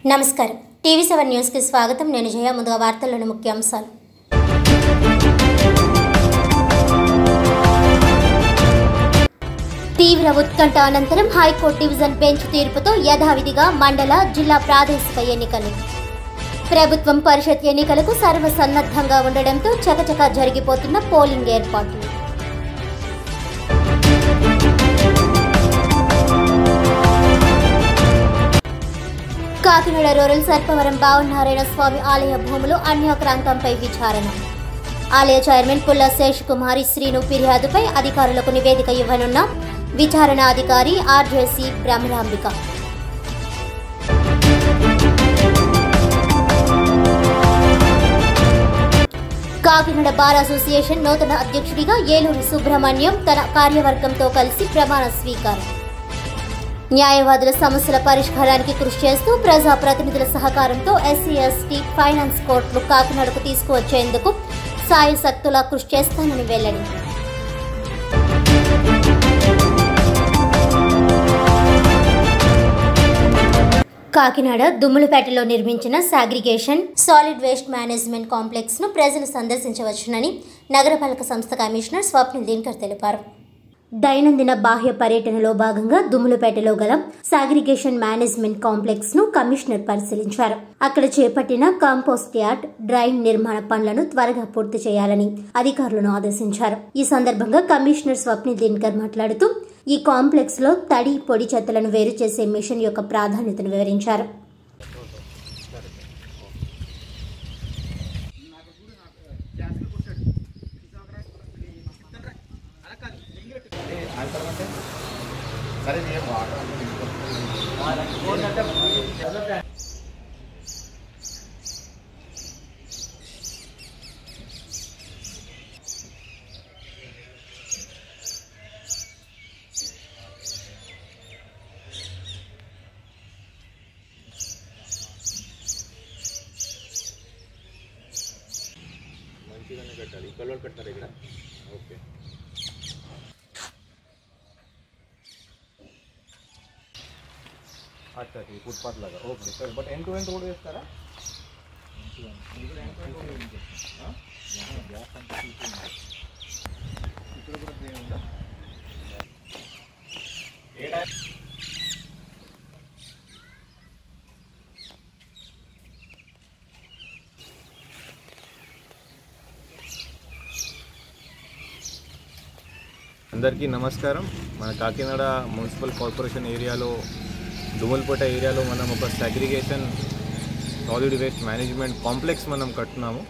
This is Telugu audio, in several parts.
నమస్కారం టీవీ సెవెన్ న్యూస్కి స్వాగతం నేను జయ ముందుగా వార్తల్లోని ముఖ్యాంశాలు తీవ్ర ఉత్కంఠ అనంతరం హైకోర్టు డివిజన్ బెంచ్ తీర్పుతో యథావిధిగా మండల జిల్లా ప్రాదేశిక ఎన్నికలు ప్రభుత్వం పరిషత్ ఎన్నికలకు సర్వసన్నద్ధంగా ఉండడంతో చకచకా జరిగిపోతున్న పోలింగ్ ఏర్పాట్లు కాకినాడ రూరల్ సర్పవరం బావనారాయణ స్వామి ఆలయ భూములు అన్యాక్రాంతంపై విచారణ ఆలయ చైర్మన్ పుల్ల శేష్ కుమారి శ్రీను ఫిర్యాదుపై అధికారులకు నివేదిక ఇవ్వనున్న విచారణ అధికారి RJC Brahmarambika Kakinada bar association నూతన అధ్యక్షుడిగా ఏలూరి సుబ్రహ్మణ్యం తన కార్యవర్గంతో కలిసి ప్రమాణ స్వీకారం న్యాయవాదుల సమస్యల పరిష్కారానికి కృషి చేస్తూ ప్రజా ప్రతినిధుల సహకారంతో ఎస్సీ ఎస్టీ ఫైనాన్స్ కోర్టులు కాకినాడకు తీసుకువచ్చేందుకు సాయశక్తులా కృషి చేస్తానని వెల్లడి కాకినాడ దుమ్ములపేటలో నిర్మించిన segregation solid waste management complex ను ప్రజలు సందర్శించవచ్చునని నగరపాలక సంస్థ కమిషనర్ స్వప్నిల్ దినకర్ తెలిపారు దైనందిన బాహ్య పర్యటనలో భాగంగా దుమ్ములపేటలో గల సాగ్రిగేషన్ మేనేజ్మెంట్ కాంప్లెక్స్ ను కమిషనర్ పరిశీలించారు అక్కడ చేపట్టిన కాంపోస్ట్ యార్డ్ డ్రైన్ నిర్మాణ పనులను త్వరగా పూర్తి చేయాలని అధికారులను ఆదేశించారు ఈ సందర్భంగా కమిషనర్ స్వప్నిల్ దినకర్ మాట్లాడుతూ ఈ కాంప్లెక్స్ లో తడి పొడి చెత్తలను వేరు చేసే మిషన్ యొక్క ప్రాధాన్యతను వివరించారు సరే నేను వాటర్ మంచిగానే కట్టాలి ఈ కలర్ కట్టారు ఇక్కడ ఓకే अच्छा ठीक फुटपाथ लगा okay sir but end to end road వేస్తారా ఇక్కడ కూడా ట్రైన్ ఉందా అందరికీ నమస్కారం మన కాకినాడ మున్సిపల్ కార్పొరేషన్ ఏరియాలో దుమ్మలపేట ఏరియాలో మనం ఒక segregation solid waste management complex మనం కట్టున్నాము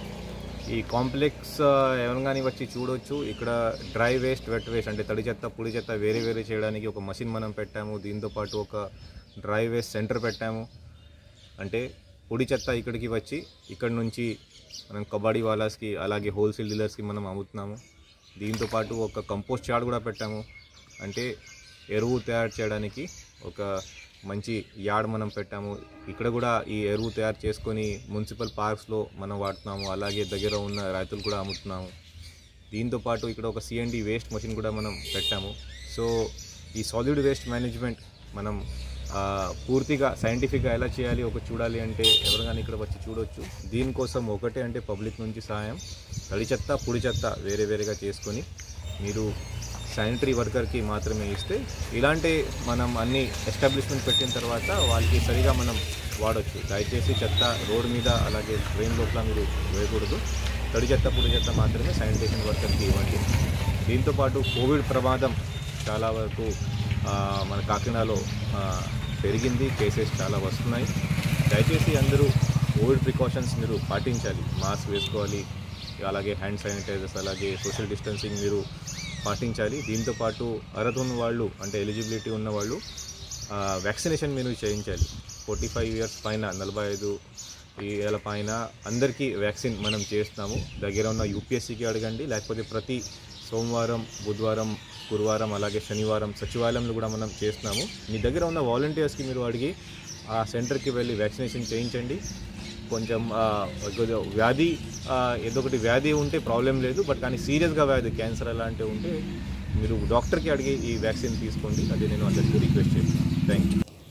ఈ కాంప్లెక్స్ ఎవరు కానీ వచ్చి చూడొచ్చు ఇక్కడ డ్రై వేస్ట్ వెట్ వేస్ట్ అంటే తడి చెత్త పొడి చెత్త వేరే వేరే చేయడానికి ఒక మషిన్ మనం పెట్టాము దీంతో పాటు ఒక డ్రై వేస్ట్ సెంటర్ పెట్టాము అంటే పొడి చెత్త ఇక్కడికి వచ్చి ఇక్కడ నుంచి మనం కబడ్డీ వాలాస్కి అలాగే హోల్సేల్ డీలర్స్కి మనం అమ్ముతున్నాము దీంతో పాటు ఒక కంపోస్ట్ చార్ట్ కూడా పెట్టాము అంటే ఎరువు తయారు చేయడానికి ఒక మంచి యార్డ్ మనం పెట్టాము ఇక్కడ కూడా ఈ ఎరువు తయారు చేసుకొని మున్సిపల్ పార్క్స్లో మనం వాడుతున్నాము అలాగే దగ్గర ఉన్న రైతులు కూడా అమ్ముతున్నాము దీంతో పాటు ఇక్కడ ఒక సిఎన్డి వేస్ట్ మషిన్ కూడా మనం పెట్టాము సో ఈ సాలిడ్ వేస్ట్ మేనేజ్మెంట్ మనం ఆ, పూర్తిగా సైంటిఫిక్గా ఎలా చేయాలి ఒక చూడాలి అంటే ఎవరు కానీ ఇక్కడ వచ్చి చూడొచ్చు దీనికోసం ఒకటే అంటే పబ్లిక్ నుంచి సహాయం తడి చెత్త పొడి చెత్త వేరే వేరేగా చేసుకొని మీరు శానిటరీ వర్కర్కి మాత్రమే ఇస్తే ఇలాంటి మనం అన్ని ఎస్టాబ్లిష్మెంట్ పెట్టిన తర్వాత వాళ్ళకి సరిగా మనం వాడొచ్చు దయచేసి చెత్త రోడ్ మీద అలాగే ట్రైన్ లోపల మీరు వేయకూడదు తడి చెత్త పొడి చెత్త మాత్రమే శానిటేషన్ వర్కర్కి ఇవ్వండి దీంతోపాటు కోవిడ్ ప్రమాదం చాలా వరకు ఆ, మన కాకినాడలో ఆ, పెరిగింది కేసెస్ చాలా వస్తున్నాయి దయచేసి అందరూ కోవిడ్ ప్రికాషన్స్ మీరు పాటించాలి మాస్క్ వేసుకోవాలి అలాగే హ్యాండ్ శానిటైజర్స్ అలాగే సోషల్ డిస్టెన్సింగ్ మీరు పాటించాలి దీంతోపాటు అర్హత ఉన్న వాళ్ళు అంటే ఎలిజిబిలిటీ ఉన్న వాళ్ళు వ్యాక్సినేషన్ మీరు చేయించాలి ఫార్టీ ఫైవ్ ఇయర్స్ పైన నలభై ఐదు ఏళ్ళ పైన అందరికీ వ్యాక్సిన్ మనం చేస్తున్నాము దగ్గర ఉన్న యూపీఎస్సీకి అడగండి లేకపోతే ప్రతి సోమవారం బుధవారం గురువారం అలాగే శనివారం సచివాలయంలో కూడా మనం చేస్తున్నాము మీ దగ్గర ఉన్న వాలంటీర్స్కి మీరు అడిగి ఆ సెంటర్కి వెళ్ళి వ్యాక్సినేషన్ చేయించండి కొంచెం ఆ, కొద్దిగా వ్యాధి ఆ, ఏదో ఒకటి వ్యాధి ఉంటే ప్రాబ్లం లేదు బట్ కానీ సీరియస్గా వ్యాధి క్యాన్సర్ అలాంటివి ఉంటే మీరు డాక్టర్కి అడిగి ఈ వ్యాక్సిన్ తీసుకోండి అది నేను అందరికీ రిక్వెస్ట్ చేస్తున్నాను thank you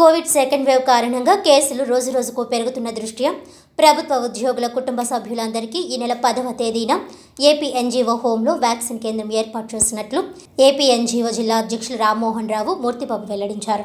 covid second wave కారణంగా కేసులు రోజురోజుకు పెరుగుతున్న దృష్ట్యా ప్రభుత్వ ఉద్యోగుల కుటుంబ సభ్యులందరికీ ఈ నెల పదవ తేదీన ఏపీ ఎన్జీఓ హోంలో వ్యాక్సిన్ కేంద్రం ఏర్పాటు చేసినట్లు ఏపీ ఎన్జీఓ జిల్లా అధ్యక్షులు రామ్మోహన్ రావు మూర్తిబాబు వెల్లడించారు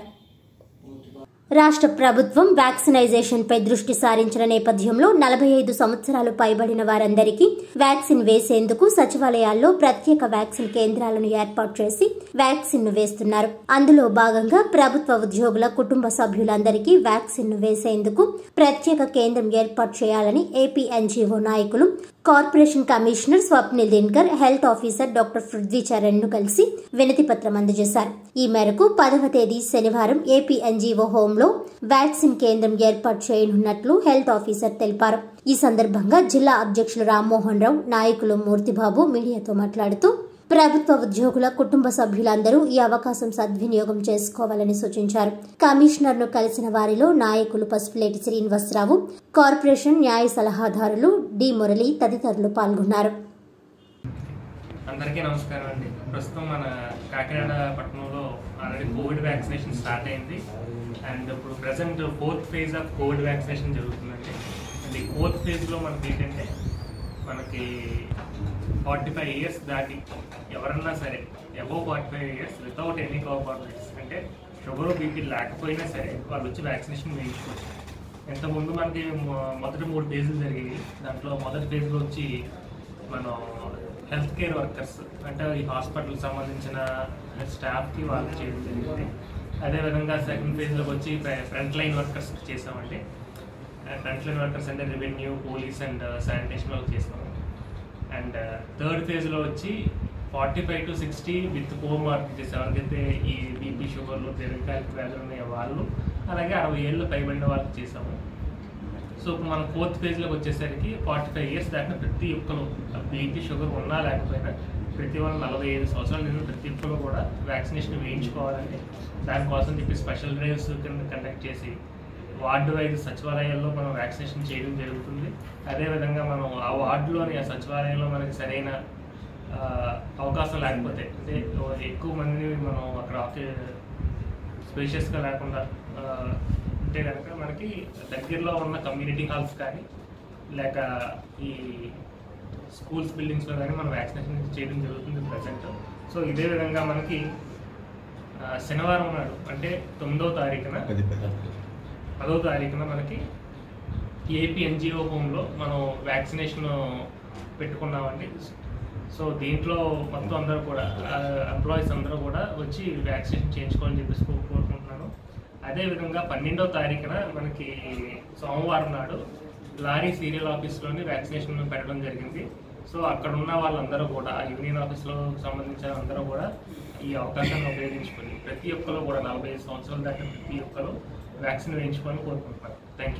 రాష్ట్ర ప్రభుత్వం వ్యాక్సినైజేషన్పై దృష్టి సారించిన నేపథ్యంలో నలభై ఐదు సంవత్సరాలు పైబడిన వారందరికీ వ్యాక్సిన్ వేసేందుకు సచివాలయాల్లో ప్రత్యేక వ్యాక్సిన్ కేంద్రాలను ఏర్పాటు చేసి వ్యాక్సిన్ ను వేస్తున్నారు అందులో భాగంగా ప్రభుత్వ ఉద్యోగుల కుటుంబ సభ్యులందరికీ వ్యాక్సిన్ ను వేసేందుకు ప్రత్యేక కేంద్రం ఏర్పాటు చేయాలని ఏపీ ఎన్జీఓ నాయకులు corporation commissioner Swapnil Dinkar health officer doctor Prithvi Charan ను కలిసి వినతి పత్రం అందజేశారు ఈ మేరకు పదవ తేదీ శనివారం ఏపీ ఎన్జీఓ హోంలో వ్యాక్సిన్ కేంద్రం ఏర్పాటు చేయనున్నట్లు హెల్త్ ఆఫీసర్ తెలిపారు ఈ సందర్భంగా జిల్లా అధ్యక్షులు రామ్మోహన్ రావు నాయకులు మూర్తిబాబు మీడియాతో మాట్లాడుతూ ప్రభుత్వ ఉద్యోగుల కుటుంబ సభ్యులందరూ ఈ అవకాశం సద్వినియోగం చేసుకోవాలని సూచించారు కమిషనర్ ను కలిసిన వారిలో నాయకులు పసుపులేటి శ్రీనివాసరావు కార్పొరేషన్ న్యాయ సలహాదారులు డి మురళి తదితరులు పాల్గొన్నారు అందరికీ నమస్కారం అండి ప్రస్తుతం మన కాకినాడ పట్టణంలో ఆల్రెడీ కోవిడ్ వ్యాక్సినేషన్ స్టార్ట్ అయింది అండ్ ఇప్పుడు present fourth phase of covid vaccination జరుగుతుందండి అండ్ ఈ ఫోర్త్ ఫేజ్లో మనకి ఏంటంటే మనకి ఫార్టీ ఫైవ్ ఇయర్స్ దాటి ఎవరన్నా సరే above forty five years without any cooperatives అంటే షుగర్ బీపీ లేకపోయినా సరే వాళ్ళు వచ్చి వ్యాక్సినేషన్ వేయించుకోవచ్చు ఇంతకుముందు మనకి మొ- మొదటి మూడు ఫేజులు జరిగాయి దాంట్లో మొదటి ఫేజ్లో వచ్చి మనం హెల్త్ కేర్ వర్కర్స్ అంటే ఈ హాస్పిటల్కి సంబంధించిన స్టాఫ్కి వాళ్ళకి చేయడం జరిగింది అదేవిధంగా సెకండ్ ఫేజ్లోకి వచ్చి ఫ్రంట్ లైన్ వర్కర్స్ చేసామండి ఫ్రంట్ లైన్ వర్కర్స్ అంటే రెవెన్యూ పోలీస్ అండ్ శానిటేషన్ వాళ్ళకి చేసాము అండ్ థర్డ్ ఫేజ్లో వచ్చి forty five to sixty with comorbidities ఎవరికైతే ఈ బీపీ షుగర్లు దీర్ఘకాలిక వ్యాధులు ఉన్నాయో వాళ్ళు అలాగే అరవై ఏళ్ళు పైబడిన వాళ్ళకి చేసాము సో ఇప్పుడు మనం ఫోర్త్ ఫేజ్లోకి వచ్చేసరికి ఫార్టీ ఫైవ్ ఇయర్స్ దాటిన ప్రతి ఒక్కరు బీపీ షుగర్ ఉన్నా లేకపోయినా ప్రతి వాళ్ళు నలభై ఐదు సంవత్సరాల నిండిన ప్రతి ఒక్కరు కూడా వ్యాక్సినేషన్ వేయించుకోవాలండి దానికోసం చెప్పి స్పెషల్ డ్రైవ్స్ కింద కండక్ట్ చేసి వార్డు వైజ్ సచివాలయాల్లో మనం వ్యాక్సినేషన్ చేయడం జరుగుతుంది అదేవిధంగా మనం ఆ వార్డులోని ఆ సచివాలయంలో మనకి సరైన ఆ, అవకాశం లేకపోతే అంటే ఎక్కువ మందిని మనం అక్కడ ఆక్యు- స్పేషియస్గా లేకుండా ఆ, ఉంటే కనుక మనకి దగ్గరలో ఉన్న కమ్యూనిటీ హాల్స్ కానీ లేక ఈ స్కూల్స్ బిల్డింగ్స్లో కానీ మనం వ్యాక్సినేషన్ చేయడం జరుగుతుంది ప్రజెంట్ సో ఇదే విధంగా మనకి ఆ, శనివారం నాడు అంటే తొమ్మిదవ తారీఖున పదో తారీఖున మనకి ఏపీ ఎన్జిఓ హోమ్లో మనం వ్యాక్సినేషన్ పెట్టుకున్నామండి సో దీంట్లో మొత్తం అందరూ కూడా ఎంప్లాయీస్ అందరూ కూడా వచ్చి వ్యాక్సినేషన్ చేయించుకోవాలని చెప్పేసి కో- కోరుకుంటున్నాను అదేవిధంగా పన్నెండవ తారీఖున మనకి సోమవారం నాడు లారీ సీరియల్ ఆఫీస్లోని వ్యాక్సినేషన్ పెట్టడం జరిగింది సో అక్కడ ఉన్న వాళ్ళందరూ కూడా ఆ యూనియన్ ఆఫీస్లో సంబంధించిన అందరూ కూడా ఈ అవకాశాన్ని ఉపయోగించుకొని ప్రతి ఒక్కరు కూడా నలభై ఐదు సంవత్సరాల దాకా ప్రతి ఒక్కరు వ్యాక్సిన్ వేయించుకొని కోరుకుంటున్నారు థ్యాంక్ యూ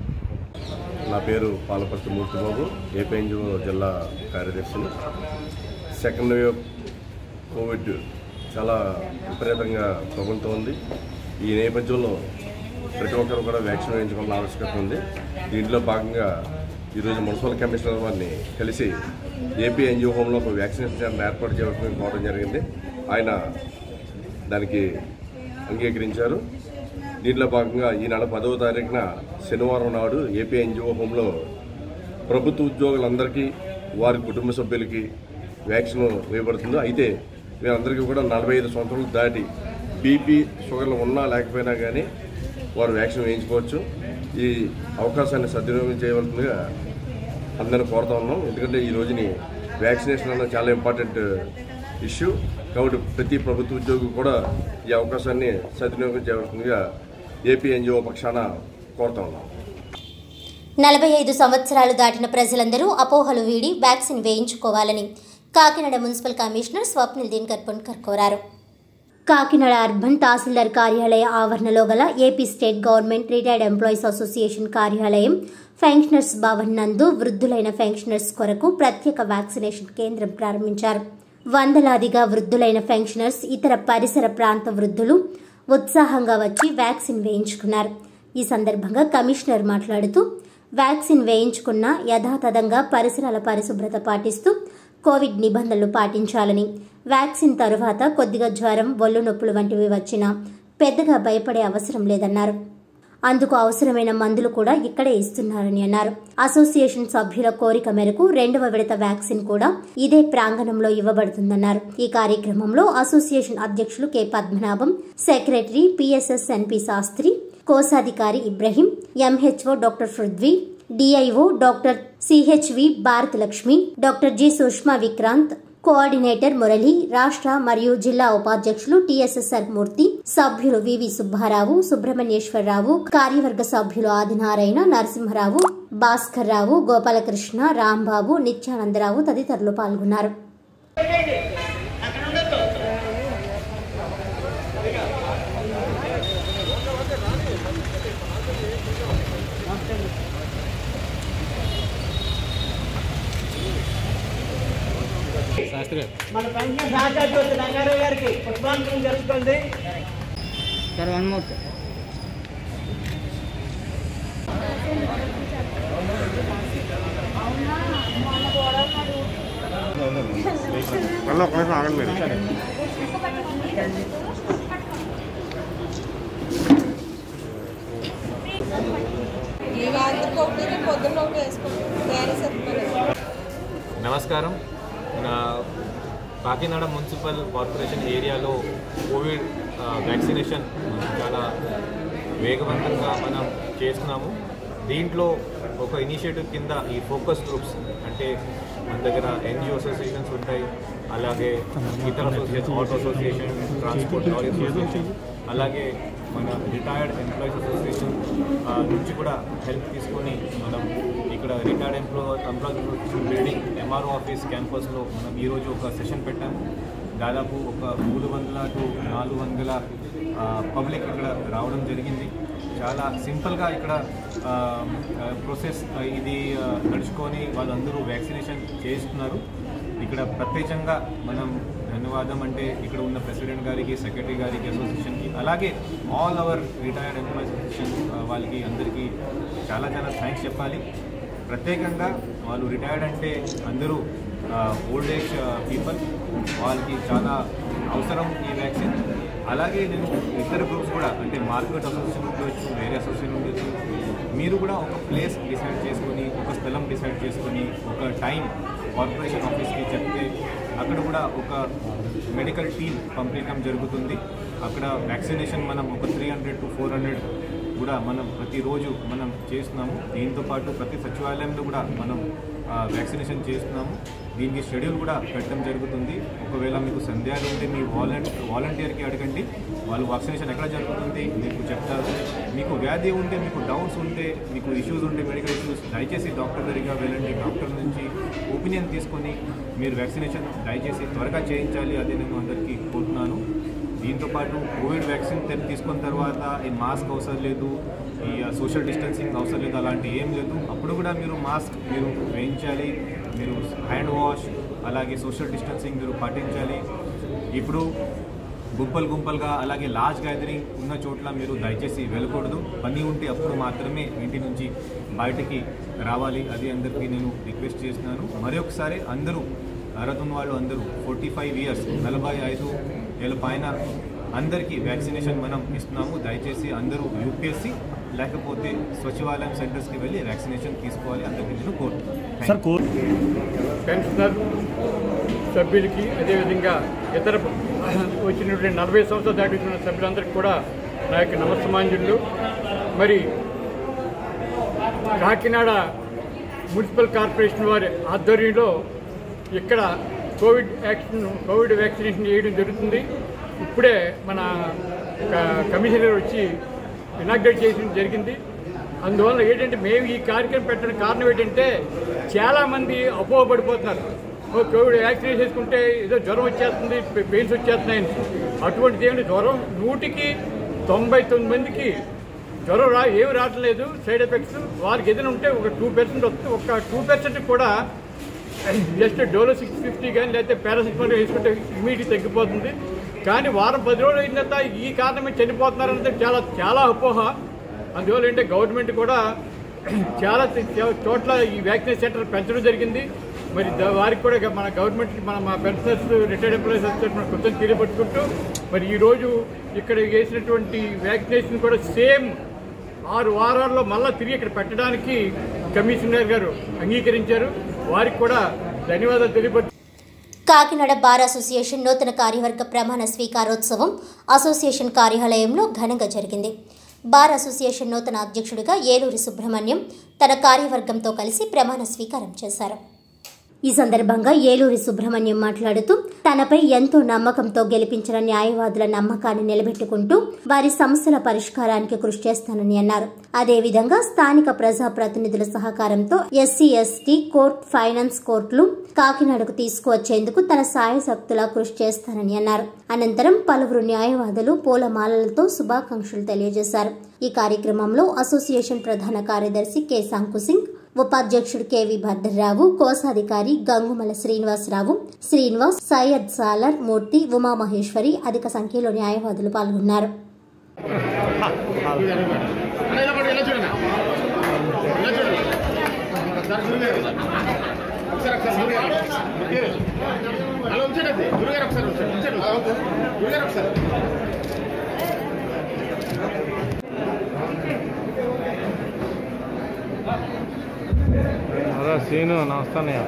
నా పేరు పాలపర్తి మూర్తిబాబు ఏపీఎన్జిఓ జిల్లా కార్యదర్శిని సెకండ్ వేవ్ కోవిడ్ చాలా విపరీతంగా ప్రభుత్వం ఈ నేపథ్యంలో ప్రతి ఒక్కరు కూడా వ్యాక్సిన్ వేయించుకోవాలని ఆవశ్యకత ఉంది దీంట్లో భాగంగా ఈరోజు మున్సిపల్ కమిషనర్ వారిని కలిసి ఏపీ ఎన్జిఓ హోంలో ఒక వ్యాక్సినేషన్ సెంటర్ ఏర్పాటు చేయడం కోవడం జరిగింది ఆయన దానికి అంగీకరించారు దీంట్లో భాగంగా ఈ నెల పదవ తారీఖున శనివారం నాడు ఏపీ ఎన్జిఓ హోంలో ప్రభుత్వ ఉద్యోగులందరికీ వారి కుటుంబ సభ్యులకి వ్యాక్సిన్ వేయబడుతుంది అయితే వీరందరికీ కూడా నలభై ఐదు సంవత్సరాలు దాటి బీపీ షుగర్లు ఉన్నా లేకపోయినా కానీ వారు వ్యాక్సిన్ వేయించుకోవచ్చు ఈ అవకాశాన్ని సద్వినియోగం చేయవలసిందిగా అందరిని కోరుతా ఉన్నాం ఎందుకంటే ఈ రోజుని వ్యాక్సినేషన్ అన్నది చాలా ఇంపార్టెంట్ ఇష్యూ కాబట్టి ప్రతి ప్రభుత్వ ఉద్యోగి కూడా ఈ అవకాశాన్ని సద్వినియోగం చేయవలసిందిగా ఏపీ ఎన్జిఓ పక్షాన కోరుతా ఉన్నాం నలభై ఐదు సంవత్సరాలు దాటిన ప్రజలందరూ అపోహలు వీడి వ్యాక్సిన్ వేయించుకోవాలని కాకినాడ మున్సిపల్ కమిషనర్ స్వప్నిల్ దినకర్ పుణ్కర్ కోరారు కాకినాడ అర్బన్ తహసీల్దార్ కార్యాలయ ఆవరణలో గల AP state government retired employees association కార్యాలయం పెన్షనర్స్ భవన్ నందు వృద్ధులైన పెన్షనర్స్ కొరకు ప్రత్యేక వ్యాక్సినేషన్ కేంద్రం ప్రారంభించారు వందలాదిగా వృద్ధులైన పెన్షనర్స్ ఇతర పరిసర ప్రాంత వృద్ధులు ఉత్సాహంగా వచ్చి వ్యాక్సిన్ వేయించుకున్నారు ఈ సందర్భంగా కమిషనర్ మాట్లాడుతూ వ్యాక్సిన్ వేయించుకున్న యథాతథంగా పరిసరాల పరిశుభ్రత పాటిస్తూ కోవిడ్ నిబంధనలు పాటించాలని వ్యాక్సిన్ తరువాత కొద్దిగా జ్వరం ఒళ్ళు నొప్పులు వంటివి వచ్చినా పెద్దగా భయపడే అవసరం లేదన్నారు అందుకు అవసరమైన మందులు కూడా ఇక్కడే ఇస్తున్నారని అన్నారు అసోసియేషన్ సభ్యుల కోరిక మేరకు రెండవ విడత వ్యాక్సిన్ కూడా ఇదే ప్రాంగణంలో ఇవ్వబడుతుందన్నారు ఈ కార్యక్రమంలో అసోసియేషన్ అధ్యక్షులు K Padmanabham secretary PSS NP Sastry కోశాధికారి Ibrahim MHO doctor Prithvi DIO doctor CHV Bharata Lakshmi doctor G Sushma Vikrant coordinator Murali రాష్ట్ర మరియు జిల్లా ఉపాధ్యక్షులు టిఎస్ఎస్ఆర్ మూర్తి సభ్యులు వివి సుబ్బారావు సుబ్రహ్మణ్యేశ్వరరావు కార్యవర్గ సభ్యులు ఆదినారాయణ నరసింహరావు భాస్కర్ రావు గోపాలకృష్ణ రాంబాబు నిత్యానందరావు తదితరులు పాల్గొన్నారు మన పెన్షన్ సహకారి రంగారావు గారికి పుష్పాంజలి జరుపుతుంది సార్ వన్ మోర్ ఈ రాత్రికి ఒకటి రేపు పొద్దున్న ఒకటి వేసుకోండి వేరే సరిపోలేదు నమస్కారం మన కాకినాడ మున్సిపల్ కార్పొరేషన్ ఏరియాలో కోవిడ్ ఆ, వ్యాక్సినేషన్ చాలా వేగవంతంగా మనం చేస్తున్నాము దీంట్లో ఒక ఇనిషియేటివ్ కింద ఈ ఫోకస్ గ్రూప్స్ అంటే మన దగ్గర ఎన్జిఓ అసోసియేషన్స్ ఉంటాయి అలాగే ఇతర association auto association transport lorry association అలాగే మన రిటైర్డ్ ఎంప్లాయీస్ అసోసియేషన్ ఆ, నుంచి కూడా హెల్ప్ తీసుకొని మనం ఇక్కడ retired employee employees association building MRO office క్యాంపస్లో మనం ఈరోజు ఒక సెషన్ పెట్టాము దాదాపు ఒక మూడు వందల టు నాలుగు వందల పబ్లిక్ ఇక్కడ రావడం జరిగింది చాలా సింపుల్గా ఇక్కడ ప్రాసెస్ ఇది ఆ, నడుచుకొని వాళ్ళందరూ వ్యాక్సినేషన్ చేస్తున్నారు ఇక్కడ ప్రత్యేకంగా మనం ధన్యవాదం అంటే ఇక్కడ ఉన్న ప్రెసిడెంట్ గారికి సెక్రటరీ గారికి అసోసియేషన్కి అలాగే all our retired employees association ఆ, వాళ్ళకి అందరికీ చాలా చాలా థ్యాంక్స్ చెప్పాలి ప్రత్యేకంగా వాళ్ళు రిటైర్డ్ అంటే అందరూ ఓల్డ్ ఏజ్ పీపుల్ వాళ్ళకి చాలా అవసరం ఈ వ్యాక్సిన్ అలాగే నేను ఇతర గ్రూప్స్ కూడా అంటే మార్కెట్ అసోసియేషన్ ఉండొచ్చు వేరే అసోసియేషన్ ఉండొచ్చు మీరు కూడా ఒక ప్లేస్ డిసైడ్ చేసుకొని ఒక స్థలం డిసైడ్ చేసుకొని ఒక టైం కార్పొరేషన్ ఆఫీస్కి చెప్తే అక్కడ కూడా ఒక మెడికల్ టీమ్ పంపించడం జరుగుతుంది అక్కడ వ్యాక్సినేషన్ మనం ఒక three hundred to four hundred కూడా మనం ప్రతిరోజు మనం చేస్తున్నాము దీంతో పాటు ప్రతి సచివాలయంలో కూడా మనం ఆ, వ్యాక్సినేషన్ చేస్తున్నాము దీనికి షెడ్యూల్ కూడా పెట్టడం జరుగుతుంది ఒకవేళ మీకు సందేహాలు ఉంటే మీ వాలంటీ వాలంటీర్కి అడగండి వాళ్ళు వ్యాక్సినేషన్ ఎక్కడ జరుగుతుంది మీకు చెప్తారు మీకు వ్యాధి ఉంటే మీకు డౌట్స్ ఉంటే మీకు ఇష్యూస్ ఉంటే మెడికల్ ఇష్యూస్ దయచేసి డాక్టర్ దగ్గరికి వెళ్ళండి డాక్టర్ నుంచి ఒపీనియన్ తీసుకొని మీరు వ్యాక్సినేషన్ దయచేసి త్వరగా చేయించాలి అదే నేను అందరికీ కోరుతున్నాను దీంతో పాటు కోవిడ్ వ్యాక్సిన్ తె- తీసుకున్న తర్వాత ఈ మాస్క్ అవసరం లేదు ఈ సోషల్ డిస్టెన్సింగ్ అవసరం లేదు అలాంటి ఏం లేదు అప్పుడు కూడా మీరు మాస్క్ మీరు వేయించాలి మీరు హ్యాండ్ వాష్ అలాగే సోషల్ డిస్టెన్సింగ్ మీరు పాటించాలి ఇప్పుడు గుంపలు గుంపలుగా అలాగే లార్జ్ గ్యాదరింగ్ ఉన్న చోట్ల మీరు దయచేసి వెళ్ళకూడదు పని ఉంటే అప్పుడు మాత్రమే ఇంటి నుంచి బయటికి రావాలి అది అందరికీ నేను రిక్వెస్ట్ చేస్తున్నాను మరొకసారి అందరూ అర్హత ఉన్న వాళ్ళు అందరూ ఫార్టీ ఫైవ్ ఇయర్స్ నలభై ఐదు ఏళ్ళ పైన అందరికీ వ్యాక్సినేషన్ మనం ఇస్తున్నాము దయచేసి అందరూ యూపీఎస్సీ లేకపోతే సచివాలయం సెంటర్స్కి వెళ్ళి వ్యాక్సినేషన్ తీసుకోవాలి అందరికీ నేను కోరుతున్నాను సార్ పెన్షనర్ సభ్యులకి అదేవిధంగా ఇతర వచ్చినటువంటి నలభై సంవత్సరాలు దాటిస్తున్న సభ్యులందరికీ కూడా నా యొక్క నమస్సమాంజులు మరి కాకినాడ మున్సిపల్ కార్పొరేషన్ వారి ఆధ్వర్యంలో ఇక్కడ కోవిడ్ వ్యాక్సిన్ కోవిడ్ వ్యాక్సినేషన్ చేయడం జరుగుతుంది ఇప్పుడే మన క- కమిషనర్ వచ్చి ఇనాగ్రేట్ చేయడం జరిగింది అందువల్ల ఏంటంటే మేము ఈ కార్యక్రమం పెట్టడానికి కారణం ఏంటంటే చాలామంది అపోహపడిపోతున్నారు ఓ కోవిడ్ వ్యాక్సినేషన్ చేసుకుంటే ఏదో జ్వరం వచ్చేస్తుంది పె- పెయిన్స్ వచ్చేస్తున్నాయని అటువంటిది ఏమిటి జ్వరం నూటికి తొంభై తొమ్మిది మందికి జ్వరం రా ఏమి రావట్లేదు సైడ్ ఎఫెక్ట్స్ వారికి ఏదైనా ఉంటే ఒక టూ పర్సెంట్ వస్తుంది ఒక టూ పర్సెంట్ కూడా జస్ట్ డోలో సిక్స్ ఫిఫ్టీ కానీ లేకపోతే పారాసిటమాల్ వేసుకుంటే ఇమీడియట్ తగ్గిపోతుంది కానీ వారం పది రోజులు అయిన తర్వాత ఈ కారణమే చనిపోతున్నారంటే చాలా చాలా అపోహ అందువల్ల ఏంటంటే గవర్నమెంట్ కూడా చాలా చోట్ల ఈ వ్యాక్సినేషన్ సెంటర్ పెంచడం జరిగింది మరి దా- వారికి కూడా గ- మన గవర్నమెంట్ మన మా పెన్షనర్స్ రిటైర్డ్ ఎంప్లాయీస్ మన కృతజ్ఞత తెలియపరుచుకుంటూ మరి ఈరోజు ఇక్కడ వేసినటువంటి వ్యాక్సినేషన్ కూడా సేమ్ ఆరు వారాల్లో మళ్ళా తిరిగి ఇక్కడ పెట్టడానికి కమిషనర్ గారు అంగీకరించారు వారికి కూడా ధన్యవాదాలు తెలియపరు కాకినాడ బార్ అసోసియేషన్ నూతన కార్యవర్గ ప్రమాణ స్వీకారోత్సవం అసోసియేషన్ కార్యాలయంలో ఘనంగా జరిగింది బార్ అసోసియేషన్ నూతన అధ్యక్షుడిగా ఏలూరి సుబ్రహ్మణ్యం తన కార్యవర్గంతో కలిసి ప్రమాణ స్వీకారం చేశారు ఈ సందర్భంగా ఏలూరి సుబ్రహ్మణ్యం మాట్లాడుతూ తనపై ఎంతో నమ్మకంతో గెలిపించిన న్యాయవాదుల నమ్మకాన్ని నిలబెట్టుకుంటూ వారి సమస్యల పరిష్కారానికి కృషి చేస్తానని అన్నారు అదేవిధంగా స్థానిక ప్రజాప్రతినిధుల సహకారంతో ఎస్సీ ఎస్టీ కోర్ట్ ఫైనాన్స్ కోర్టులు కాకినాడకు తీసుకువచ్చేందుకు తన సాయశక్తులా కృషి చేస్తానని అన్నారు అనంతరం పలువురు న్యాయవాదులు పూలమాలలతో శుభాకాంక్షలు తెలియజేశారు ఈ కార్యక్రమంలో అసోసియేషన్ ప్రధాన కార్యదర్శి కె సంకుసింగ్ ఉపాధ్యక్షుడు కెవి భద్రరావు కోశాధికారి గంగుమల శ్రీనివాసరావు శ్రీనివాస్ సయ్యద్ సాలర్ మూర్తి ఉమామహేశ్వరి అధిక సంఖ్యలో న్యాయవాదులు పాల్గొన్నారు సీను నమస్తానయ్య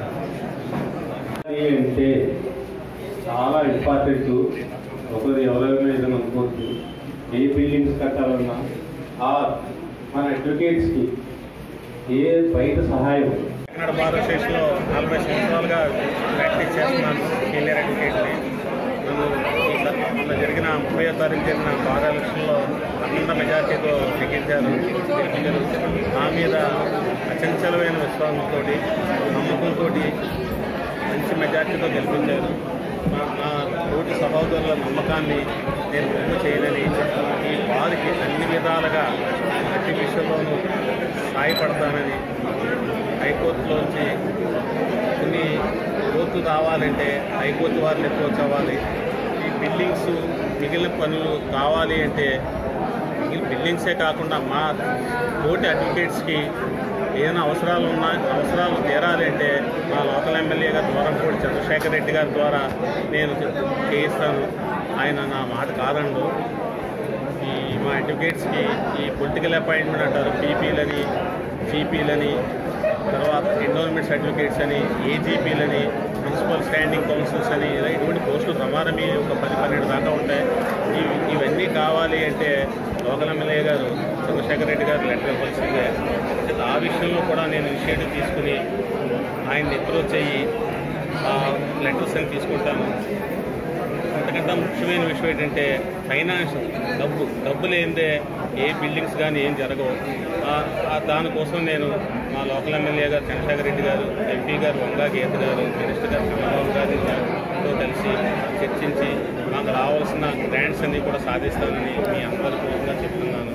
అంటే చాలా ఇంపార్టెంట్ ఒకరు ఎవరైనా ఏదైనా అనుకోవచ్చు ఏ బిల్డింగ్స్ కట్టాలన్నా ఆ మన అడ్వకేట్స్కి ఏ బయట సహాయం కాకినాడ బార్ అసోసియేషన్లో నలభై సంవత్సరాలుగా ప్రాక్టీస్ చేస్తున్నాను సీనియర్ అడ్వకేట్ని నన్ను ఈసారి మొన్న జరిగిన ముప్పై తారీఖు జరిగిన బార్ ఎలక్షన్లో అఖండ మెజార్టీతో నెగ్గించారు గెలిపించారు నా మీద అచంచలమైన విశ్వాసంతో నమ్మకంతో మంచి మెజార్టీతో గెలిపించారు నా నా తోటి సహోదరుల నమ్మకాన్ని నేను పొందు చేయనని ఈ బార్కి అన్ని విధాలుగా ప్రతి విషయంలోనూ సాయపడతానని హైకోర్టులోంచి కొన్ని కోర్టు రావాలంటే హైకోర్టు వారిని అప్రోచ్ అవ్వాలి ఈ బిల్డింగ్స్ మిగిలిన పనులు కావాలి అంటే మిగిలిన బిల్డింగ్సే కాకుండా మా తోటి అడ్వకేట్స్కి ఏదైనా అవసరాలు ఉన్నా అవసరాలు తీరాలి అంటే మా లోకల్ ఎమ్మెల్యే గారు దూరంపూడి చంద్రశేఖర్ రెడ్డి గారి ద్వారా నేను చేయిస్తాను ఆయన నా మాట కాదండు ఈ మా అడ్వకేట్స్కి ఈ పొలిటికల్ అపాయింట్మెంట్ అంటారు పీపీలని జీపీలని తర్వాత ఎండోన్మెంట్ సర్టిఫికేట్స్ అని ఏజీపీలని మున్సిపల్ స్టాండింగ్ కౌన్సిల్స్ అని ఇలా ఇటువంటి పోస్టులు ప్రమాణమే ఒక పది పన్నెండు దాకా ఉంటాయి ఇవి ఇవన్నీ కావాలి అంటే లోకల్ ఎమ్మెల్యే గారు చంద్రశేఖర్ రెడ్డి గారు లెటర్ ఇవ్వాల్సిందే అయితే ఆ విషయంలో కూడా నేను ఇనిషియేటివ్ తీసుకుని ఆయన అప్రోచ్ అయ్యి ఆ లెటర్స్ అని తీసుకుంటాను అంతకంటే ముఖ్యమైన విషయం ఏంటంటే ఫైనాన్స్ డబ్బు డబ్బు లేనిదే ఏ బిల్డింగ్స్ కానీ ఏం జరగవు ఆ- ఆ దానికోసం నేను మా లోకల్ ఎమ్మెల్యే గారు చంద్రశేఖర్ రెడ్డి గారు ఎంపీ గారు వంగా గీత గారు మినిస్టర్ గారు చంద్రబాబు గారితో కలిసి చర్చించి మాకు రావాల్సిన గ్రాంట్స్ అన్ని కూడా సాధిస్తానని మీ అందరి పూర్వకంగా చెప్తున్నాను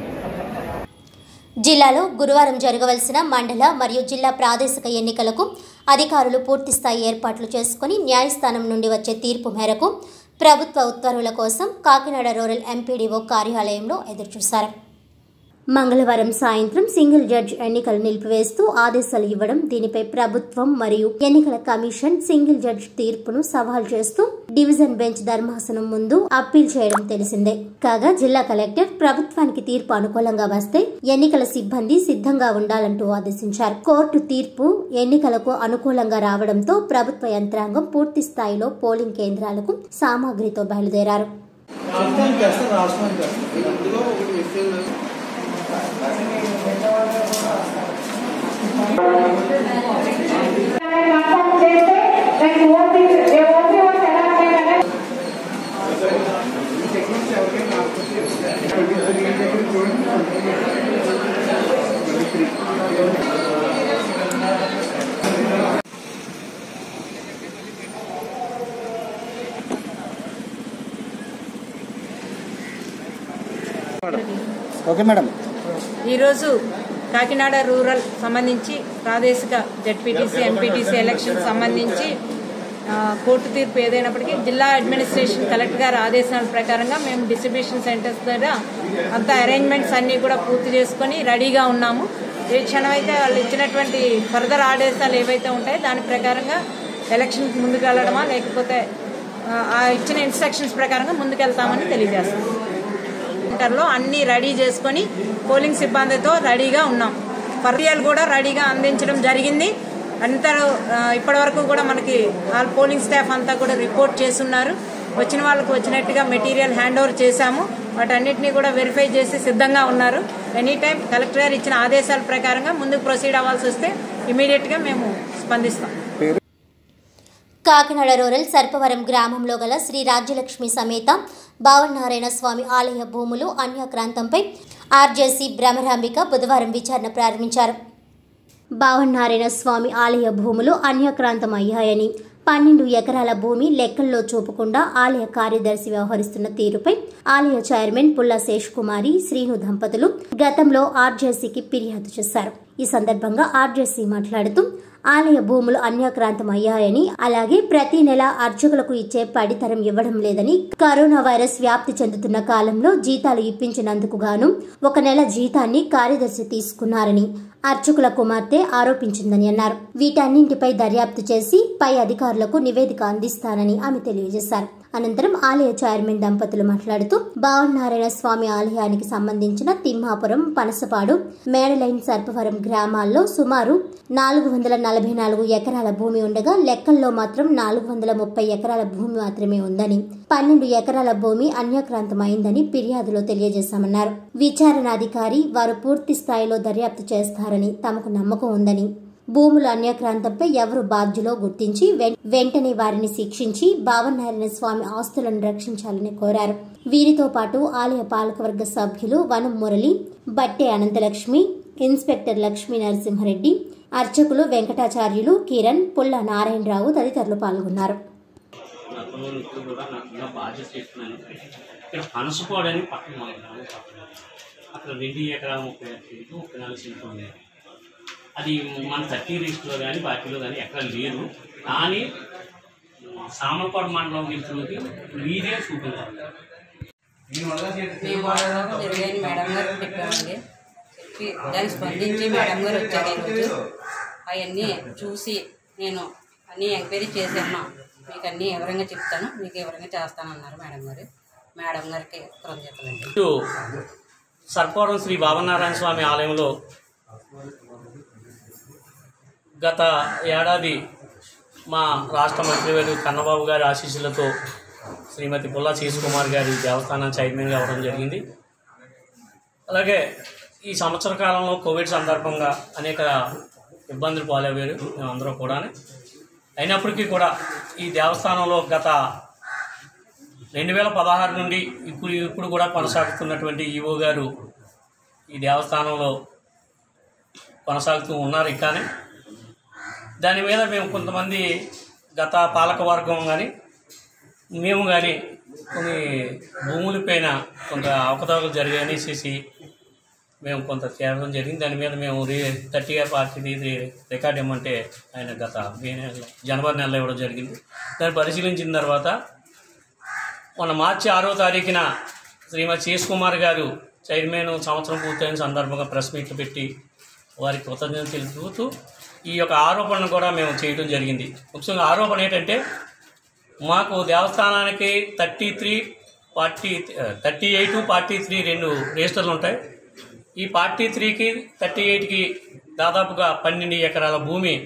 జిల్లాలో గురువారం జరగవలసిన మండల మరియు జిల్లా ప్రాదేశిక ఎన్నికలకు అధికారులు పూర్తిస్థాయి ఏర్పాట్లు చేసుకుని న్యాయస్థానం నుండి వచ్చే తీర్పు మేరకు ప్రభుత్వ ఉత్తర్వుల కోసం కాకినాడ రూరల్ ఎంపీడీఓ కార్యాలయంలో ఎదురుచూశారు మంగళవారం సాయంత్రం సింగిల్ జడ్జ్ ఎన్నికలు నిలిపివేస్తూ ఆదేశాలు ఇవ్వడం దీనిపై ప్రభుత్వం మరియు ఎన్నికల కమిషన్ సింగిల్ జడ్జ్ తీర్పును సవాల్ చేస్తూ డివిజన్ బెంచ్ ధర్మాసనం ముందు అప్పీల్ చేయడం తెలిసిందే కాగా జిల్లా కలెక్టర్ ప్రభుత్వానికి తీర్పు అనుకూలంగా వస్తే ఎన్నికల సిబ్బంది సిద్ధంగా ఉండాలంటూ ఆదేశించారు కోర్టు తీర్పు ఎన్నికలకు అనుకూలంగా రావడంతో ప్రభుత్వ యంత్రాంగం పూర్తి స్థాయిలో పోలింగ్ కేంద్రాలకు సామాగ్రితో బయలుదేరారు ఓకే మేడం ఈరోజు కాకినాడ రూరల్ సంబంధించి ప్రాదేశిక జడ్పీటీసీ ఎంపీటీసీ ఎలక్షన్ సంబంధించి ఆ, కోర్టు తీర్పు ఏదైనప్పటికీ జిల్లా అడ్మినిస్ట్రేషన్ కలెక్టర్ గారి ఆదేశాల ప్రకారంగా మేము డిస్ట్రిబ్యూషన్ సెంటర్స్ దగ్గర అంత అరేంజ్మెంట్స్ అన్నీ కూడా పూర్తి చేసుకొని రెడీగా ఉన్నాము ఏ క్షణం అయితే వాళ్ళు ఇచ్చినటువంటి ఫర్దర్ ఆదేశాలు ఏవైతే ఉంటాయో దాని ప్రకారంగా ఎలక్షన్కి ముందుకు వెళ్ళడమా లేకపోతే ఆ, ఆ ఇచ్చిన ఇన్స్ట్రక్షన్స్ ప్రకారంగా ముందుకెళ్తామని తెలియజేస్తాం సెంటర్లో అన్ని రెడీ చేసుకొని పోలింగ్ సిబ్బందితో రెడీగా ఉన్నాం పర్యాలు కూడా రెడీగా అందించడం జరిగింది అందరూ ఆ, ఇప్పటివరకు కూడా మనకి ఆల్ పోలింగ్ స్టాఫ్ అంతా కూడా రిపోర్ట్ చేస్తున్నారు వచ్చిన వాళ్ళకు వచ్చినట్టుగా మెటీరియల్ హ్యాండ్ ఓవర్ చేశాము వాటన్నిటిని కూడా వెరిఫై చేసి సిద్ధంగా ఉన్నారు ఎనీ టైం కలెక్టర్ గారు ఇచ్చిన ఆదేశాల ప్రకారంగా ముందుకు ప్రొసీడ్ అవ్వాల్సి వస్తే ఇమీడియట్గా మేము స్పందిస్తాం కాకినాడ రూరల్ సర్పవరం గ్రామంలో గల శ్రీ రాజ్యలక్ష్మి సమేత భావనారాయణ స్వామి ఆలయ భూములు అన్యాక్రాంతంపై ఆర్జేసీ భ్రమరాంబిక బుధవారం విచారణ ప్రారంభించారు భావనారాయణ స్వామి ఆలయ భూములు అన్యాక్రాంతం అయ్యాయని పన్నెండు ఎకరాల భూమి లెక్కల్లో చూపకుండా ఆలయ కార్యదర్శి వ్యవహరిస్తున్న తీరుపై ఆలయ చైర్మన్ పుల్ల శేష్ కుమారి శ్రీను దంపతులు గతంలో ఆర్జేసీకి ఫిర్యాదు చేశారు ఈ సందర్భంగా ఆర్జేసీ మాట్లాడుతూ ఆలయ భూములు అన్యాక్రాంతం అయ్యాయని అలాగే ప్రతి నెల అర్చకులకు ఇచ్చే పడితరం ఇవ్వడం లేదని కరోనా వైరస్ వ్యాప్తి చెందుతున్న కాలంలో జీతాలు ఇప్పించినందుకు గాను ఒక నెల జీతాన్ని కార్యదర్శి తీసుకున్నారని అర్చకుల కుమార్తె ఆరోపించిందని అన్నారు వీటన్నింటిపై దర్యాప్తు చేసి పై అధికారులకు నివేదిక అందిస్తానని ఆమె తెలియజేశారు అనంతరం ఆలయ చైర్మన్ దంపతులు మాట్లాడుతూ భావనారాయణ స్వామి ఆలయానికి సంబంధించిన తిమ్మాపురం పనసపాడు మేడలైన్ సర్పవరం గ్రామాల్లో సుమారు నాలుగు వందల నలభై నాలుగు ఎకరాల భూమి ఉండగా లెక్కల్లో మాత్రం నాలుగు వందల ముప్పై ఎకరాల భూమి మాత్రమే ఉందని పన్నెండు ఎకరాల భూమి అన్యక్రాంతమైందని ఫిర్యాదులో తెలియజేశామన్నారు విచారణాధికారి వారు పూర్తి స్థాయిలో దర్యాప్తు చేస్తారని తమకు నమ్మకం ఉందని భూముల అన్యక్రాంతంపై ఎవరు బాధ్యులో గుర్తించి వెం- వెంటనే వారిని శిక్షించి భావనారాయణ స్వామి ఆస్తులను రక్షించాలని కోరారు వీరితో పాటు ఆలయ పాలకవర్గ సభ్యులు వనం మురళి బట్టే అనంతలక్ష్మి ఇన్స్పెక్టర్ లక్ష్మీ నరసింహారెడ్డి అర్చకులు వెంకటాచార్యులు కిరణ్ పుల్ల నారాయణరావు తదితరులు పాల్గొన్నారు నా పిల్లలు ఇప్పుడు కూడా నాకు ఇంకా బాధ్యత ఇస్తున్నాను ఇక్కడ పనసపాడని పక్కన మా గ్రామం పక్కన అక్కడ రెండు ఎకరాల ముప్పై సెంట్లు ముప్పై నాలుగు సెంట్లు ఉంది అది మన థర్టీ లిస్టులో కానీ పార్టీలో కానీ ఎక్కడ లేదు కానీ సామలపాడు మండలం లిస్టులోకి మీరే చూపించాలి మేము వాడలో జరిగాయని మేడం గారు చెప్పామండి చెప్పి దానికి స్పందించి మేడం గారు వచ్చారు ఈరోజు అవన్నీ చూసి నేను అన్నీ ఎంక్వైరీ చేశాను మీకు అన్నీ వివరంగా చెప్తాను మీకు వివరంగా చేస్తానన్నారు మేడం గారు మేడం గారికి కృతజ్ఞతలండి ఇటు సర్పవరం శ్రీ బాబనారాయణ స్వామి ఆలయంలో గత ఏడాది మా రాష్ట్ర మంత్రివర్యులు కన్నబాబు గారి ఆశీస్సులతో శ్రీమతి పుల్లా శీష్ కుమార్ గారి దేవస్థానం చైర్మన్గా అవ్వడం జరిగింది అలాగే ఈ సంవత్సర కాలంలో కోవిడ్ సందర్భంగా అనేక ఇబ్బందులు పాలయ్యారు మేమందరూ కూడా అయినప్పటికీ కూడా ఈ దేవస్థానంలో గత రెండు వేల పదహారు నుండి ఇప్పుడు ఇప్పుడు కూడా కొనసాగుతున్నటువంటి ఈవో గారు ఈ దేవస్థానంలో కొనసాగుతూ ఉన్నారు కానీ దాని మీద మేము కొంతమంది గత పాలక వర్గం కానీ మేము కానీ కొన్ని భూములపైన కొంత అవకతవకలు జరిగాయని చేసి మేము కొంత చేరడం జరిగింది దాని మీద మేము రీ థర్టీ ఇయర్ పార్టీది ఇది రికార్డ్ ఇవ్వమంటే ఆయన గత మే నెల జనవరి నెలలో ఇవ్వడం జరిగింది దాన్ని పరిశీలించిన తర్వాత మొన్న మార్చి ఆరో తారీఖున శ్రీమతి శేష్ కుమార్ గారు చైర్మన్ సంవత్సరం పూర్తయిన సందర్భంగా ప్రెస్ మీట్లు పెట్టి వారికి కృతజ్ఞతలు తెలుపుతూ ఈ యొక్క ఆరోపణను కూడా మేము చేయడం జరిగింది ముఖ్యంగా ఆరోపణ ఏంటంటే మాకు దేవస్థానానికి thirty three forty thirty eight forty three రెండు రిజిస్టర్లు ఉంటాయి ఈ ఫార్టీ త్రీకి థర్టీ ఎయిట్కి దాదాపుగా పన్నెండు ఎకరాల భూమి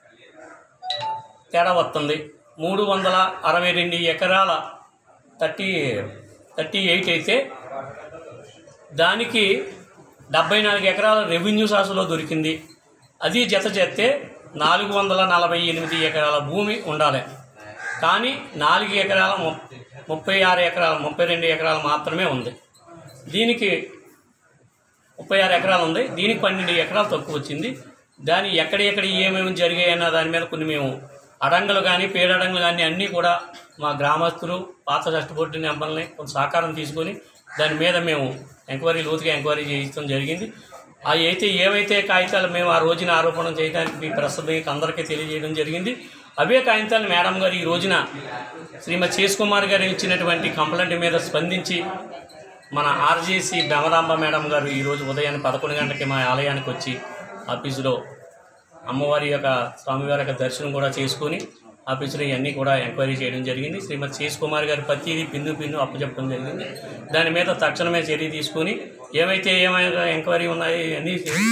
తేడా వస్తుంది మూడు వందల అరవై రెండు ఎకరాల థర్టీ థర్టీ ఎయిట్ అయితే దానికి డెబ్బై నాలుగు ఎకరాల రెవెన్యూ సాసులో దొరికింది అది జత చేస్తే నాలుగు వందల నలభై ఎనిమిది ఎకరాల భూమి ఉండాలి కానీ నాలుగు ఎకరాల ము- ముప్పై ఆరు ఎకరాల ముప్పై రెండు ఎకరాలు మాత్రమే ఉంది దీనికి ముప్పై ఆరు ఎకరాలు ఉంది దీనికి పన్నెండు ఎకరాలు తక్కువ వచ్చింది దాని ఎక్కడ ఎక్కడ ఏమేమి జరిగాయన్న దాని మీద కొన్ని మేము అడంగలు కానీ పేడడంగులు కానీ అన్నీ కూడా మా గ్రామస్తులు పాత కష్టపడి నెంబర్ని కొంత సహకారం తీసుకొని దాని మీద మేము ఎంక్వైరీ లోతుగా ఎంక్వైరీ చేయించడం జరిగింది అవి అయితే ఏవైతే కాగితాలు మేము ఆ రోజున ఆరోపణ చేయడానికి మీ ప్రస్తుతం అందరికీ తెలియజేయడం జరిగింది అవే కాగితాలు మేడం గారు ఈ రోజున శ్రీమతి శేష్ కుమార్ గారు ఇచ్చినటువంటి కంప్లైంట్ మీద స్పందించి మన ఆర్జేసీ భ్రమరాంబ మేడం గారు ఈరోజు ఉదయాన్నే పదకొండు గంటలకి మా ఆలయానికి వచ్చి ఆఫీసులో అమ్మవారి యొక్క స్వామివారి యొక్క దర్శనం కూడా చేసుకొని ఆఫీసులో ఇవన్నీ కూడా ఎంక్వైరీ చేయడం జరిగింది శ్రీమతి శేష్ కుమార్ గారు ప్రతిదీ పిన్ను పిన్ను అప్పచెప్పడం జరిగింది దాని మీద తక్షణమే చర్య తీసుకొని ఏమైతే ఏమైనా ఎంక్వైరీ ఉన్నాయో ఇవన్నీ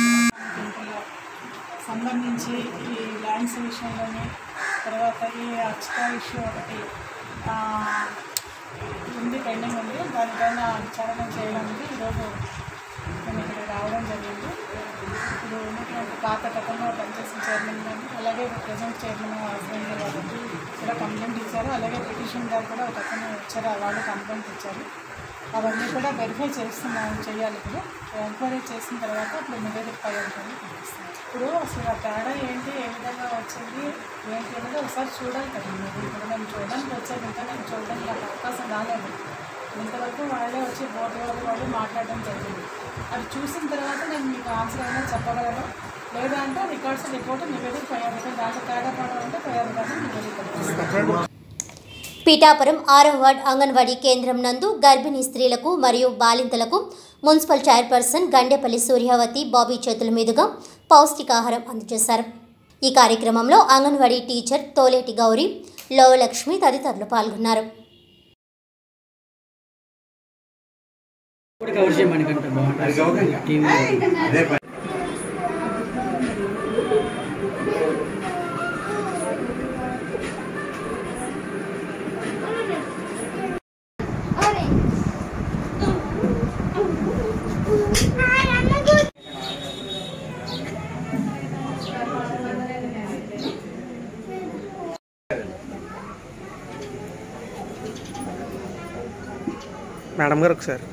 సంబంధించి ఈ ల్యాండ్స్ విషయంలోని తర్వాత ఈ అర్చక ఇష్యూ ఒకటి ఆ, ఉంది పెండింగ్ ఉంది దానిపైన విచారణ చేయడానికి ఈరోజు మేము ఇక్కడ రావడం జరిగింది ఇప్పుడు ఉన్నటువంటి పాత గతంలో పనిచేసిన చైర్మన్ కానీ అలాగే ఇప్పుడు ప్రజెంట్ చైర్మన్ హస్బెండ్ వాళ్ళకి కూడా కంప్లైంట్ ఇచ్చారు అలాగే పిటిషన్ గారు కూడా ఒక అతను వచ్చారు వాళ్ళు కంప్లైంట్ ఇచ్చారు అవన్నీ కూడా వెరిఫై చేస్తున్నాం చేయాలి ఇప్పుడు ఎంక్వైరీ చేసిన తర్వాత అప్పుడు నివేదిక పై ఉంటుంది ఇప్పుడు అసలు ఆ తేడా ఏంటి ఏ విధంగా వచ్చింది ఏంటి అనేది ఒకసారి చూడాలి కదా మీరు ఇప్పుడు మేము చూడడానికి వచ్చాము ఇంకా నేను చూడడానికి నాకు అవకాశం రాలేదు ఇంతవరకు వాళ్ళే వచ్చి బోర్డు వాళ్ళు వాళ్ళు మాట్లాడడం జరిగింది అది చూసిన తర్వాత నేను మీకు ఆన్సర్ అయినా చెప్పగలను లేదా అంటే రికార్డ్స్ రిపోర్ట్ నివేదిక పై అధికారి దాంట్లో తేడా పడాలంటే పై అధికారి నివేదిక పీఠాపురం ఆరో వార్డ్ అంగన్వాడీ కేంద్రం నందు గర్భిణీ స్త్రీలకు మరియు బాలింతలకు మున్సిపల్ చైర్పర్సన్ గండేపల్లి సూర్యావతి బాబీ చేతుల మీదుగా పౌష్టికాహారం అందజేశారు ఈ కార్యక్రమంలో అంగన్వాడీ టీచర్ తోలేటి గౌరీ లోవలక్ష్మి తదితరులు పాల్గొన్నారు కవర్ చేయమని కంటే బాగుంటుంది టీవీలో మేడం గారు ఒకసారి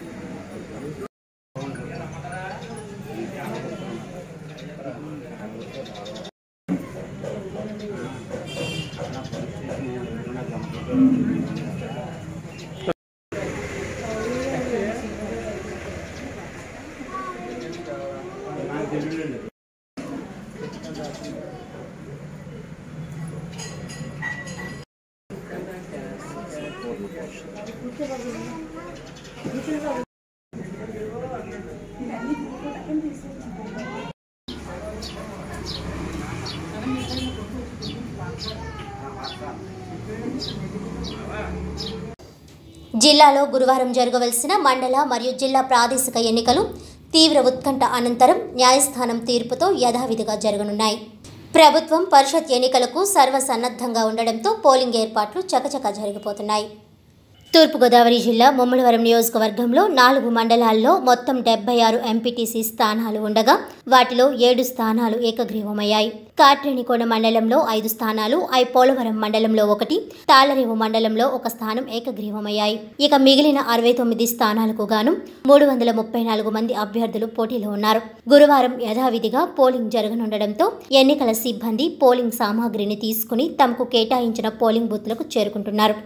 జిల్లాలో గురువారం జరగవలసిన మండల మరియు జిల్లా ప్రాదేశిక ఎన్నికలు తీవ్ర ఉత్కంఠ అనంతరం న్యాయస్థానం తీర్పుతో యథావిధిగా జరగనున్నాయి ప్రభుత్వం పరిషత్ ఎన్నికలకు సర్వసన్నద్ధంగా ఉండడంతో పోలింగ్ ఏర్పాట్లు చకచకా జరిగిపోతున్నాయి తూర్పుగోదావరి జిల్లా ముమ్మడివరం నియోజకవర్గంలో నాలుగు మండలాల్లో మొత్తం డెబ్బై ఆరు ఎంపీటీసీ స్థానాలు ఉండగా వాటిలో ఏడు స్థానాలు ఏకగ్రీవమయ్యాయి కాట్రేనికోన మండలంలో ఐదు స్థానాలు ఐ పోలవరం మండలంలో ఒకటి తాళరేవు మండలంలో ఒక స్థానం ఏకగ్రీవమయ్యాయి ఇక మిగిలిన అరవై తొమ్మిది స్థానాలకు గాను మూడు వందల ముప్పై నాలుగు మంది అభ్యర్థులు పోటీలో ఉన్నారు గురువారం యథావిధిగా పోలింగ్ జరగనుండడంతో ఎన్నికల సిబ్బంది పోలింగ్ సామాగ్రిని తీసుకుని తమకు కేటాయించిన పోలింగ్ బూత్లకు చేరుకుంటున్నారు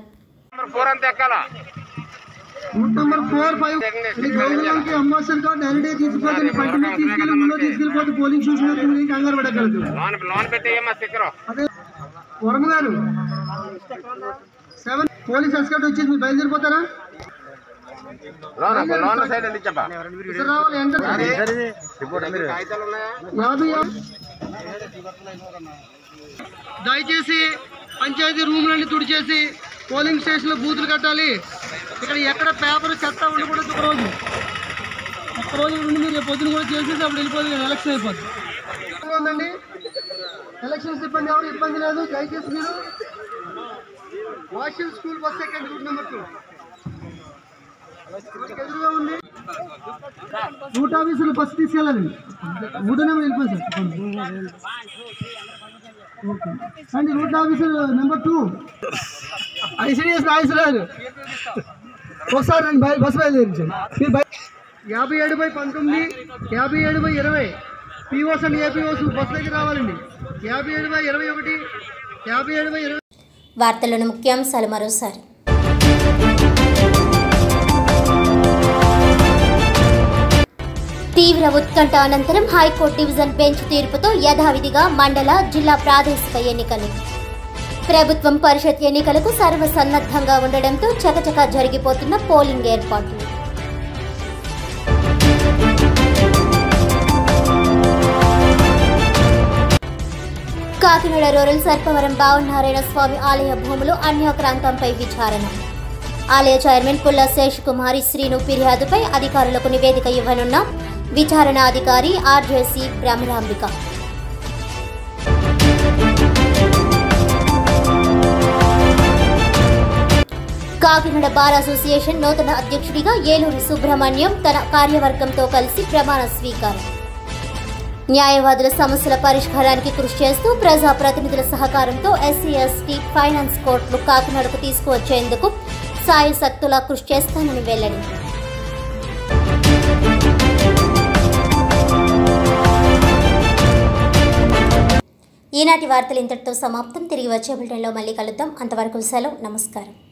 route number four five government ambassador card direct తీసుకుపోతే పంట మీద తీసుకెళ్ళి ముందు తీసుకెళ్ళిపోతే పోలింగ్ చూసినట్టు కంగారు పడగలదు అదే వరమ గారు సెవెన్ పోలీస్ ఎస్కట్ వచ్చేసి మీరు బయలుదేరిపోతారా ఇద్దరు రావాలి ఎంత యాభై యాభై. దయచేసి పంచాయతీ రూమ్లన్నీ తుడిచేసి పోలింగ్ స్టేషన్లో బూతులు కట్టాలి ఇక్కడ ఎక్కడ పేపర్ చెత్త ఉండకూడదు ఒక రోజు ఒక్క రోజు ఉండి మీరు రేపు పొద్దున కూడా చేసేసి అప్పుడు వెళ్ళిపోతుంది కదా, ఎలక్షన్ అయిపోతుంది ఉందండి ఎలక్షన్ సిబ్బంది ఎవరు ఇబ్బంది లేదు దయచేసి మీరు washing school bus second route number two ఎదురుగా ఉంది రూట్ ఆఫీసులు బస్సు తీసుకెళ్ళాలండి రూట్ నెంబర్ వెళ్ళిపోయింది సార్ ఓకే అండి route officer number two ICDS Nageswara Rao ఒకసారి రండి బయ బస్సు బయలుదేరించండి మీరు బయ యాభై ఏడు బై పంతొమ్మిది యాభై ఏడు బై ఇరవై పీఓస్ అండ్ ఏపీఓస్ బస్సు దగ్గర రావాలండి యాభై ఏడు బై ఇరవై ఒకటి యాభై ఏడు బై ఇరవై వార్తలను ముఖ్యాంశాలు మరోసారి తీవ్ర ఉత్కంఠ అనంతరం హైకోర్టు డివిజన్ బెంచ్ తీర్పుతో యథావిధిగా మండల జిల్లా ప్రాదేశిక ఎన్నికలు ప్రభుత్వం పరిషత్ ఎన్నికలకు సర్వసన్నద్ధంగా ఉండడంతో చకచకా జరిగిపోతున్న పోలింగ్ ఏర్పాట్లు కాకినాడ రూరల్ సర్పవరం భావనారాయణ స్వామి ఆలయ భూములు అన్యాక్రాంతంపై విచారణ ఆలయ చైర్మన్ పుల్ల శేష్ కుమారి శ్రీను ఫిర్యాదుపై అధికారులకు నివేదిక ఇవ్వనున్న విచారణ అధికారి RJC Bhramarambika Kakinada bar association నూతన అధ్యక్షుడిగా ఏలూరు సుబ్రహ్మణ్యం తన కార్యవర్గంతో కలిసి ప్రమాణ స్వీకారం న్యాయవాదుల సమస్యల పరిష్కారానికి కృషి చేస్తూ ప్రజా ప్రతినిధుల సహకారంతో ఎస్సీ ఎస్టీ ఫైనాన్స్ కోర్టులు కాకినాడకు తీసుకువచ్చేందుకు సాయశక్తులా కృషి చేస్తానని వెల్లడి ఈనాటి వార్తలు ఇంతటితో సమాప్తం తిరిగి వచ్చే బులెటిన్లో మళ్ళీ కలుద్దాం అంతవరకు సెలవు నమస్కారం